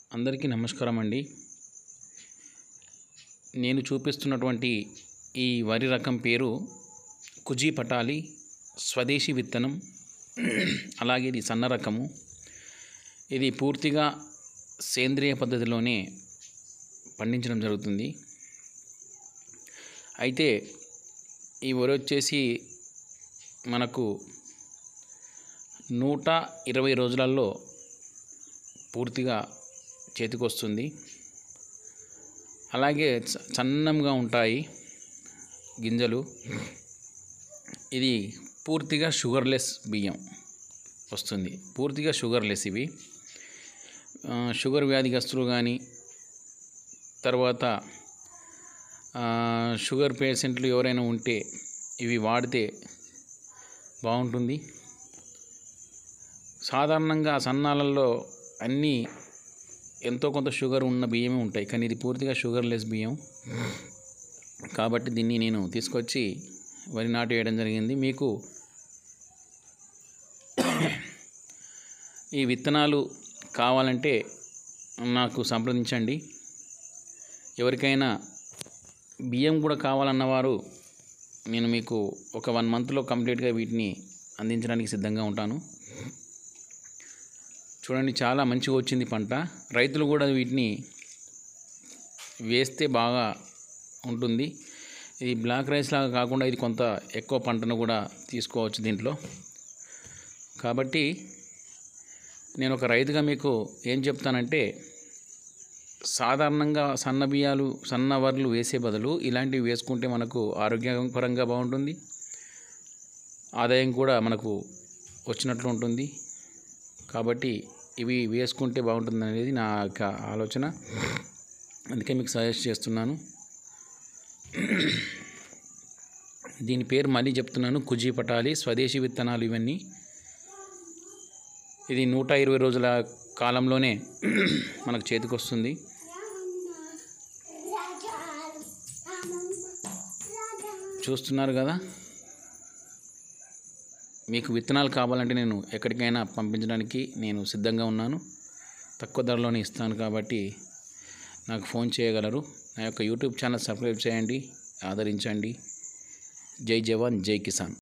అందరికీ నమస్కారం అండి నేను చూపిస్తున్నటువంటి ఈ వరి రకం పేరు కుజీ పటాలి స్వదేశీ విత్తనం అలాగే ఇది సన్న రకము ఇది పూర్తిగా సేంద్రియ పద్ధతిలోనే పండించడం జరుగుతుంది అయితే ఈ వరి వచ్చేసి మనకు నూట ఇరవై రోజులలో పూర్తిగా చేతికి వస్తుంది అలాగే చ- సన్నంగా ఉంటాయి గింజలు ఇది పూర్తిగా షుగర్లెస్ బియ్యం వస్తుంది పూర్తిగా షుగర్లెస్ ఇవి ఆ, షుగర్ వ్యాధిగ్రస్తులు కానీ తర్వాత ఆ, షుగర్ పేషెంట్లు ఎవరైనా ఉంటే ఇవి వాడితే బాగుంటుంది సాధారణంగా సన్నాలలో అన్నీ ఎంతో కొంత షుగర్ ఉన్న బియ్యమే ఉంటాయి కానీ ఇది పూర్తిగా షుగర్లెస్ బియ్యం కాబట్టి దీన్ని నేను తీసుకొచ్చి వరి నాటు వేయడం జరిగింది మీకు ఈ విత్తనాలు కావాలంటే నాకు సంప్రదించండి ఎవరికైనా బియ్యం కూడా కావాలన్నవారు నేను మీకు ఒక వన్ మంత్లో కంప్లీట్గా వీటిని అందించడానికి సిద్ధంగా ఉంటాను చూడండి చాలా మంచిగా వచ్చింది పంట రైతులు కూడా వీటిని వేస్తే బాగా ఉంటుంది ఇది బ్లాక్ రైస్ లాగా కాకుండా ఇది కొంత ఎక్కువ పంటను కూడా తీసుకోవచ్చు దీంట్లో కాబట్టి నేను ఒక రైతుగా మీకు ఏం చెప్తానంటే సాధారణంగా సన్న బియ్యాలు సన్న వరలు వేసే బదులు ఇలాంటివి వేసుకుంటే మనకు ఆరోగ్యపరంగా బాగుంటుంది ఆదాయం కూడా మనకు వచ్చినట్లు ఉంటుంది కాబట్టి ఇవి వేసుకుంటే బాగుంటుంది అనేది నా యొక్క ఆలోచన అందుకే మీకు సజెస్ట్ చేస్తున్నాను దీని పేరు మళ్ళీ చెప్తున్నాను కుజీ పటాలి స్వదేశీ విత్తనాలు ఇవన్నీ ఇది నూట ఇరవై రోజుల కాలంలోనే మనకు చేతికి వస్తుంది చూస్తున్నారు కదా మీకు విత్తనాలు కావాలంటే నేను ఎక్కడికైనా పంపించడానికి నేను సిద్ధంగా ఉన్నాను తక్కువ ధరలోనే ఇస్తాను కాబట్టి నాకు ఫోన్ చేయగలరు నా యొక్క యూట్యూబ్ ఛానల్ సబ్స్క్రైబ్ చేయండి ఆదరించండి జై జవాన్ జై కిసాన్